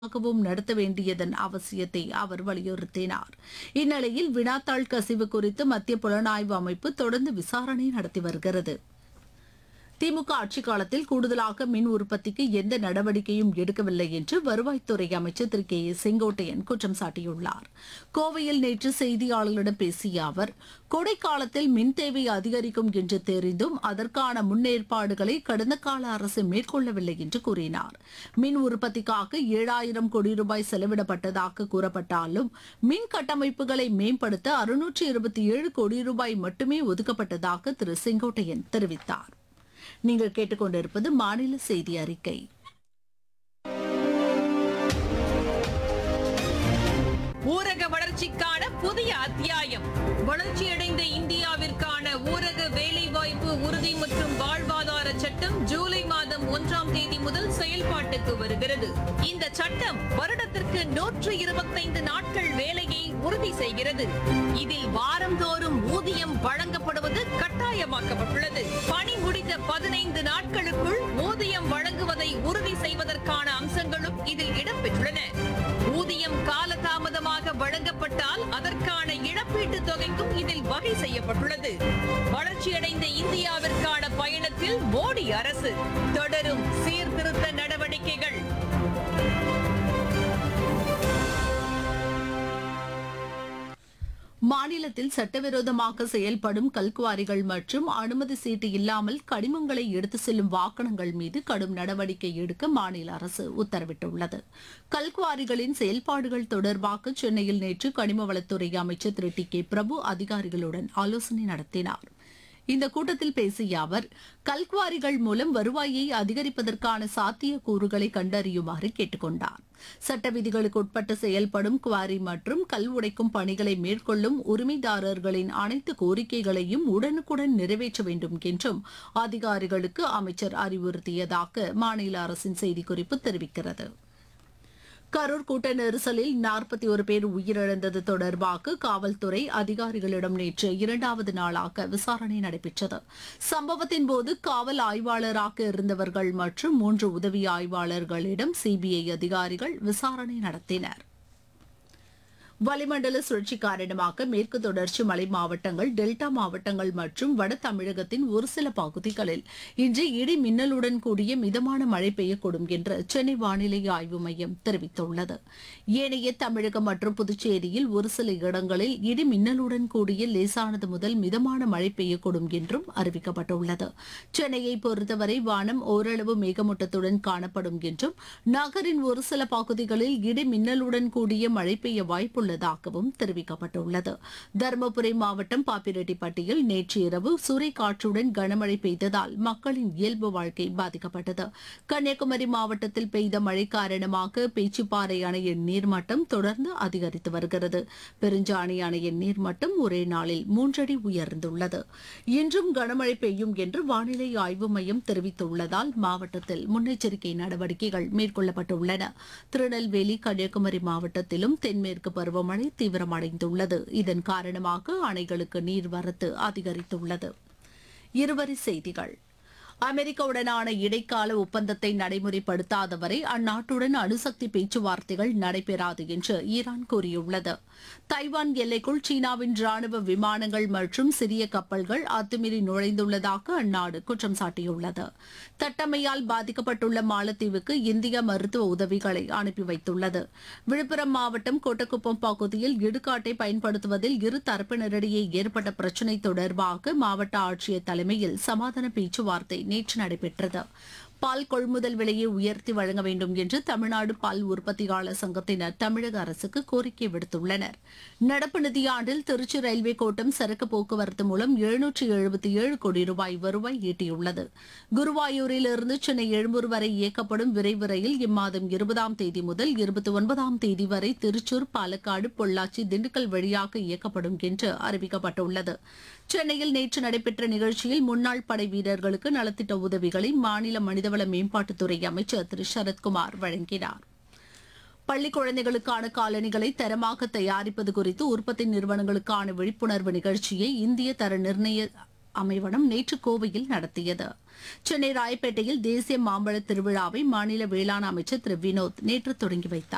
வும் நடத்த வேண்டியதன் அவசியத்தை அவர் வலியுறுத்தினார் இந்நிலையில் வினாத்தாள் கசிவு குறித்து மத்திய புலனாய்வு அமைப்பு தொடர்ந்து விசாரணை நடத்தி வருகிறது திமுக ஆட்சிக் காலத்தில் கூடுதலாக மின் உற்பத்திக்கு எந்த நடவடிக்கையும் எடுக்கவில்லை என்று வருவாய்த்துறை அமைச்சர் திரு கே ஏ செங்கோட்டையன் குற்றம் சாட்டியுள்ளார் கோவையில் நேற்று செய்தியாளர்களிடம் பேசிய அவர் கோடைக்காலத்தில் மின் தேவை அதிகரிக்கும் என்று தெரிந்தும் அதற்கான முன்னேற்பாடுகளை கடந்த கால அரசு மேற்கொள்ளவில்லை என்று கூறினார் மின் உற்பத்திக்காக ஏழாயிரம் கோடி ரூபாய் செலவிடப்பட்டதாக கூறப்பட்டாலும் மின் கட்டமைப்புகளை மேம்படுத்த அறுநூற்று இருபத்தி ஏழு கோடி ரூபாய் மட்டுமே ஒதுக்கப்பட்டதாக திரு செங்கோட்டையன் தெரிவித்தார் நீங்கள் கேட்டுக்கொண்டிருப்பது மாநில செய்தி அறிக்கை ஊரக வளர்ச்சிக்கான புதிய அத்தியாயம் வளர்ச்சியடைந்த இந்தியாவிற்கான ஊரக வேலைவாய்ப்பு உறுதி மற்றும் வாழ்வாதார சட்டம் ஜூலை மாதம் ஒன்றாம் தேதி முதல் செயல்பாட்டுக்கு வருகிறது இந்த சட்டம் வருடத்திற்கு நூற்று இருபத்தைந்து நாட்கள் வேலையை உறுதி செய்கிறது இதில் வாரந்தோறும் ஊதியம் வழங்கப்படுவது கட்டாயமாக்கப்பட்டுள்ளது பணி முடிந்த பதினைந்து நாட்களுக்குள் ஊதியம் வழங்குவதை உறுதி செய்வதற்கான அம்சங்களும் இதில் இடம்பெற்றுள்ளன ஊதியம் காலதாமதமாக வழங்கப்பட்டால் அதற்கான இழப்பீட்டுத் தொகைக்கும் இதில் வகை செய்யப்பட்டுள்ளது வளர்ச்சியடைந்த இந்தியாவிற்கான பயணத்தில் மோடி அரசு தொடரும் சீர்திருத்த நடவடிக்கைகள் மாநிலத்தில் சட்டவிரோதமாக செயல்படும் கல்குவாரிகள் மற்றும் அனுமதி சீட்டு இல்லாமல் கனிமங்களை எடுத்து செல்லும் வாகனங்கள் மீது கடும் நடவடிக்கை எடுக்க மாநில அரசு உத்தரவிட்டுள்ளது கல்குவாரிகளின் செயல்பாடுகள் தொடர்பாக சென்னையில் நேற்று கனிம வளத்துறை அமைச்சர் திரு டி கே பிரபு அதிகாரிகளுடன் ஆலோசனை நடத்தினார் இந்த கூட்டத்தில் பேசிய அவர் கல்குவாரிகள் மூலம் வருவாயை அதிகரிப்பதற்கான சாத்திய கூறுகளை கண்டறியுமாறு கேட்டுக்கொண்டார் சட்ட விதிகளுக்கு உட்பட்டு செயல்படும் குவாரி மற்றும் கல் உடைக்கும் பணிகளை மேற்கொள்ளும் உரிமைதாரர்களின் அனைத்து கோரிக்கைகளையும் உடனுக்குடன் நிறைவேற்ற வேண்டும் என்றும் அதிகாரிகளுக்கு அமைச்சர் அறிவுறுத்தியதாக மாநில அரசின் செய்திக்குறிப்பு தெரிவிக்கிறது கரூர் கூட்ட நெரிசலில் நாற்பத்தி ஒரு பேர் உயிரிழந்தது தொடர்பாக காவல்துறை அதிகாரிகளிடம் நேற்று இரண்டாவது நாளாக விசாரணை நடைபெற்றது சம்பவத்தின் போது காவல் ஆய்வாளராக இருந்தவர்கள் மற்றும் மூன்று உதவி ஆய்வாளர்களிடம் சிபிஐ அதிகாரிகள் விசாரணை நடத்தினர் வளிமண்டல சுழற்சி காரணமாக மேற்கு தொடர்ச்சி மலை மாவட்டங்கள் டெல்டா மாவட்டங்கள் மற்றும் வட தமிழகத்தின் ஒரு சில பகுதிகளில் இன்று இடி மின்னலுடன் கூடிய மிதமான மழை பெய்யக்கூடும் என்று சென்னை வானிலை ஆய்வு மையம் தெரிவித்துள்ளது ஏனைய தமிழகம் மற்றும் புதுச்சேரியில் ஒரு சில இடங்களில் இடி மின்னலுடன் கூடிய லேசானது முதல் மிதமான மழை பெய்யக்கூடும் என்றும் அறிவிக்கப்பட்டுள்ளது சென்னையை பொறுத்தவரை வானம் ஓரளவு மேகமூட்டத்துடன் காணப்படும் என்றும் நகரின் ஒரு சில பகுதிகளில் இடி மின்னலுடன் கூடிய மழை பெய்ய வாய்ப்புள்ளது உள்ளதாகவும் தெரிவிக்கப்பட்டுள்ளது தருமபுரி மாவட்டம் பாப்பிரெட்டிப்பட்டியில் நேற்று இரவு சூறைக்காற்றுடன் கனமழை பெய்ததால் மக்களின் இயல்பு வாழ்க்கை பாதிக்கப்பட்டது கன்னியாகுமரி மாவட்டத்தில் பெய்த மழை காரணமாக பேச்சுப்பாறை அணையின் நீர்மட்டம் தொடர்ந்து அதிகரித்து வருகிறது பெருஞ்சாணி அணையின் நீர்மட்டம் ஒரே நாளில் மூன்றடி உயர்ந்துள்ளது இன்றும் கனமழை பெய்யும் என்று வானிலை ஆய்வு மையம் தெரிவித்துள்ளதால் மாவட்டத்தில் முன்னெச்சரிக்கை நடவடிக்கைகள் மேற்கொள்ளப்பட்டுள்ளன திருநெல்வேலி கன்னியாகுமரி மாவட்டத்திலும் தென்மேற்கு பருவமழை தீவிரமடைந்துள்ளது இதன் காரணமாக அணைகளுக்கு நீர்வரத்து அதிகரித்துள்ளது இருவரி செய்திகள் அமெரிக்காவுடனான இடைக்கால ஒப்பந்தத்தை நடைமுறைப்படுத்தாதவரை அந்நாட்டுடன் அணுசக்தி பேச்சுவார்த்தைகள் நடைபெறாது என்று ஈரான் கூறியுள்ளது தைவான் எல்லைக்குள் சீனாவின் ராணுவ விமானங்கள் மற்றும் சிறிய கப்பல்கள் அத்துமீறி நுழைந்துள்ளதாக அந்நாடு குற்றம் சாட்டியுள்ளது தட்டம்மையால் பாதிக்கப்பட்டுள்ள மாலத்தீவுக்கு இந்தியா மருத்துவ உதவிகளை அனுப்பி வைத்துள்ளது விழுப்புரம் மாவட்டம் கோட்டக்குப்பம் பகுதியில் இடுகாட்டை பயன்படுத்துவதில் இரு தரப்பினரிடையே ஏற்பட்ட பிரச்சினை தொடர்பாக மாவட்ட ஆட்சியர் தலைமையில் சமாதான பேச்சுவார்த்தை நேற்று நடைபெற்றது பால் கொள்முதல் விலையை உயர்த்தி வழங்க வேண்டும் என்று தமிழ்நாடு பால் உற்பத்தியாளர் சங்கத்தினர் தமிழக அரசுக்கு கோரிக்கை விடுத்துள்ளனர் நடப்பு நிதியாண்டில் திருச்சி ரயில்வே கோட்டம் சரக்கு போக்குவரத்து மூலம் எழுநூற்று எழுபத்தி ஏழு கோடி ரூபாய் வருவாய் ஈட்டியுள்ளது குருவாயூரிலிருந்து சென்னை எழும்பூர் வரை இயக்கப்படும் விரைவு ரயில் இம்மாதம் இருபதாம் தேதி முதல் இருபத்தி ஒன்பதாம் தேதி வரை திருச்சூர் பாலக்காடு பொள்ளாச்சி திண்டுக்கல் வழியாக இயக்கப்படும் என்று அறிவிக்கப்பட்டுள்ளது சென்னையில் நேற்று நடைபெற்ற நிகழ்ச்சியில் முன்னாள் படை வீரர்களுக்கு நலத்திட்ட உதவிகளை மாநில மனிதவள மேம்பாட்டுத்துறை அமைச்சர் திரு சரத்குமார் வழங்கினார் பள்ளி குழந்தைகளுக்கான காலணிகளை தரமாக தயாரிப்பது குறித்து உற்பத்தி நிறுவனங்களுக்கான விழிப்புணர்வு நிகழ்ச்சியை இந்திய தர நிர்ணய அமைவனம் நேற்று கோவையில் நடத்தியது சென்னை ராயப்பேட்டையில் தேசிய மாம்பழ திருவிழாவை மாநில வேளாண் அமைச்சர் திரு வினோத் நேற்று தொடங்கி வைத்தார்